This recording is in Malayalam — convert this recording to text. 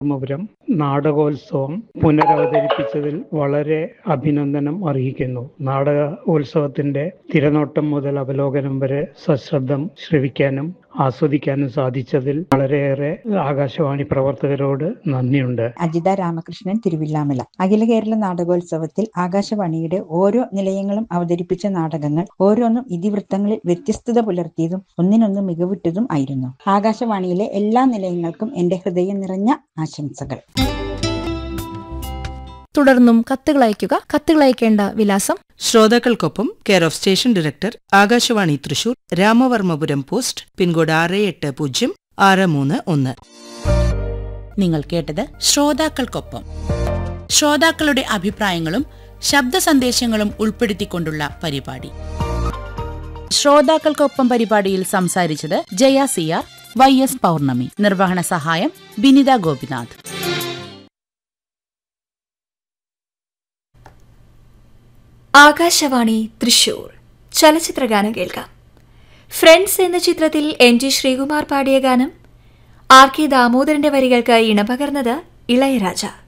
രാമപുരം നാടകോത്സവം പുനരവതരിപ്പിച്ചതിൽ വളരെ അഭിനന്ദനം അറിയിക്കുന്നു നാടകോത്സവത്തിന്റെ തിരനോട്ടം മുതൽ അവലോകനം വരെ സശ്രദ്ധം ശ്രവിക്കാനും ആസ്വദിക്കാനും സാധിച്ചതിൽ വളരെയേറെ ആകാശവാണി പ്രവർത്തകരോട് നന്ദിയുണ്ട് അജിത രാമകൃഷ്ണൻ തിരുവില്ലാമല അഖില കേരള നാടകോത്സവത്തിൽ ആകാശവാണിയുടെ ഓരോ നിലയങ്ങളും അവതരിപ്പിച്ച നാടകങ്ങൾ ഓരോന്നും ഇതിവൃത്തങ്ങളിൽ വ്യത്യസ്തത പുലർത്തിയതും ഒന്നിനൊന്ന് മികവുറ്റതും ആയിരുന്നു ആകാശവാണിയിലെ എല്ലാ നിലയങ്ങൾക്കും എന്റെ ഹൃദയം നിറഞ്ഞ ആശംസകൾ തുടർന്നും കത്തുകൾ അയയ്ക്കുക കത്തുകൾ അയക്കേണ്ട വിലാസം ശ്രോതാക്കൾക്കൊപ്പം care of station director Akashvani Thrissur Ramavarmapuram post pin code ആറ് എട്ട് പൂജ്യം ആറ് മൂന്ന് ഒന്ന് നിങ്ങൾ കേട്ടത് ശ്രോതാക്കൾക്കൊപ്പം ശ്രോതാക്കളുടെ അഭിപ്രായങ്ങളും ശബ്ദ സന്ദേശങ്ങളും ഉൾപ്പെടുത്തിക്കൊണ്ടുള്ള പരിപാടി ശ്രോതാക്കൾക്കൊപ്പം പരിപാടിയിൽ സംസാരിച്ചത് Jaya C R Y S Pournami നിർവഹണ സഹായം ബിനിത ഗോപിനാഥ് ആകാശവാണി തൃശൂർ ചലച്ചിത്രഗാനം കേൾക്കാം ഫ്രണ്ട്സ് എന്ന ചിത്രത്തിൽ എം ജി ശ്രീകുമാർ പാടിയ ഗാനം ആർ കെ ദാമോദരന്റെ വരികൾക്ക് ഇണപകർന്നത് ഇളയരാജ